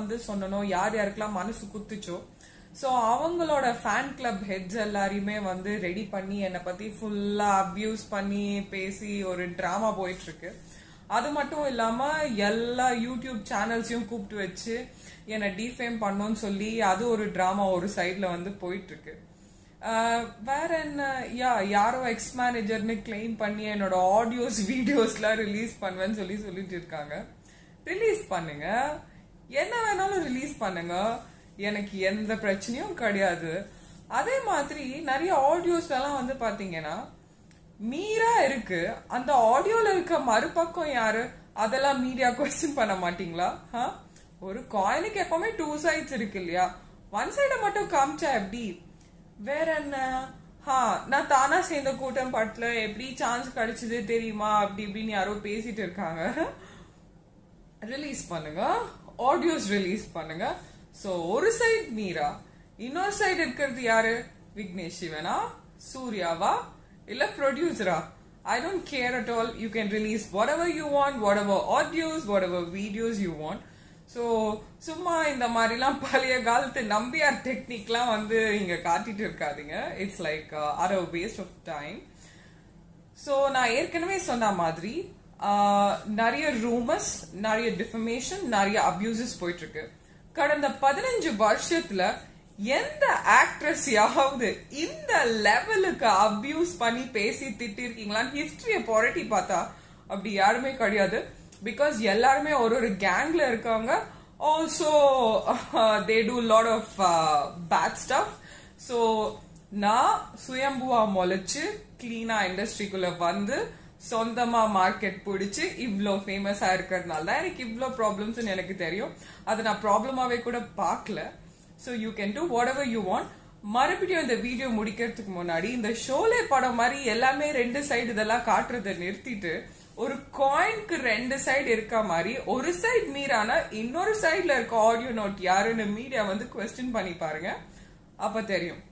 வந்து சொன்னனோ யார் யாருக்கெல்லாம் மனசு குத்துச்சோ ஸோ அவங்களோட ஃபேன் கிளப் ஹெட்ஸ் எல்லாரையுமே வந்து ரெடி பண்ணி என்னை பத்தி ஃபுல்லா அபியூஸ் பண்ணி பேசி ஒரு டிராமா போயிட்டு இருக்கு அது மட்டும் இல்லாம எல்லா யூடியூப் சேனல்ஸையும் கூப்பிட்டு வச்சு என்னை டிஃபேம் பண்ணோன்னு சொல்லி அது ஒரு டிராமா ஒரு சைட்ல வந்து போயிட்டு இருக்கு ஆஹ் வேற என்ன யா யாரோ எக்ஸ் மேனேஜர்னு கிளைம் பண்ணி என்னோட ஆடியோஸ் வீடியோஸ்லாம் ரிலீஸ் பண்ணுவேன்னு சொல்லி சொல்லிட்டு இருக்காங்க ரிலீஸ் பண்ணுங்க என்ன வேணாலும் ரிலீஸ் பண்ணுங்க எனக்கு எந்த பிரச்சனையும் கிடையாது அதே மாதிரி நிறைய ஆடியோஸ்லாம் வந்து பாத்தீங்கன்னா மீரா இருக்கு அந்த ஆடியோல இருக்க மறுபக்கம் யாரு அதெல்லாம் மீடியா கொஸ்டின் பண்ண மாட்டீங்களா ஆ? ஒரு காயினுக்கு எப்பவுமே டூ சைட்ஸ் இருக்கு இல்லையா ஒன் சைட மட்டும் காமிச்சா எப்படி வேற என்ன ஹா நான் தானா சேர்ந்த கூட்டம் படத்துல எப்படி சான்ஸ் கிடைச்சது தெரியுமா அப்படி இப்படின்னு யாரோ பேசிட்டு இருக்காங்க ரிலீஸ் பண்ணுங்க ஆடியோஸ் ரிலீஸ் பண்ணுங்க சோ ஒரு சைடு மீரா இன்னொரு சைடு இருக்கிறது யாரு விக்னேஷ் சிவனா சூர்யாவா இல்ல ப்ரொடியூசரா I don't care at all you can release whatever you want whatever audios whatever videos you want so சும்மா இந்த மாதிரிலாம் பழைய காலத்து நம்பியார் டெக்னிக்லாம் வந்து இங்க காட்டிட்டு இருக்காதீங்க it's like or a waste of time so நான் ஏற்கனவே சொன்ன மாதிரி ஆஹ், நிறைய ரூமர்ஸ் நிறைய டிஃபமேஷன் நிறைய அபியூசஸ் போயிட்டு இருக்கு கடந்த பதினஞ்சு வருஷத்துல எந்த ஆக்ட்ரஸ் யாவது இந்த லெவலுக்கு அபியூஸ் பண்ணி பேசி திட்டிருக்கீங்களான்னு ஹிஸ்டரிய புரட்டி பார்த்தா அப்படி யாருமே கிடையாது பிகாஸ் எல்லாருமே ஒரு ஒரு கேங்ல இருக்காங்க also they do lot of bad stuff so நான் சுயம்புவா முளைச்சு கிளீனா இண்டஸ்ட்ரிக்குள்ள வந்து சொந்தமா மார்க்கெட் பிடிச்சு இவ்ளோ ஃபேமஸா இருக்கிறதுனால தான் எனக்கு இவ்ளோ ப்ராப்ளம்ஸ் எனக்கு தெரியும் அதை நான் ப்ராப்ளமாவே கூட பார்க்கல so you can do whatever you want மறுபடியும் இந்த வீடியோ முடிக்கிறதுக்கு முன்னாடி இந்த ஷோலே படம் மாதிரி எல்லாமே ரெண்டு சைடு இதெல்லாம் காட்டுறதை நிறுத்திட்டு ஒரு காயின்க்கு ரெண்டு சைடு இருக்க மாதிரி ஒரு சைடு மீறானா இன்னொரு சைடுல இருக்க ஆடியோ நோட் யாருன்னு மீடியா வந்து கொஸ்டின் பண்ணி பாருங்க அப்ப தெரியும்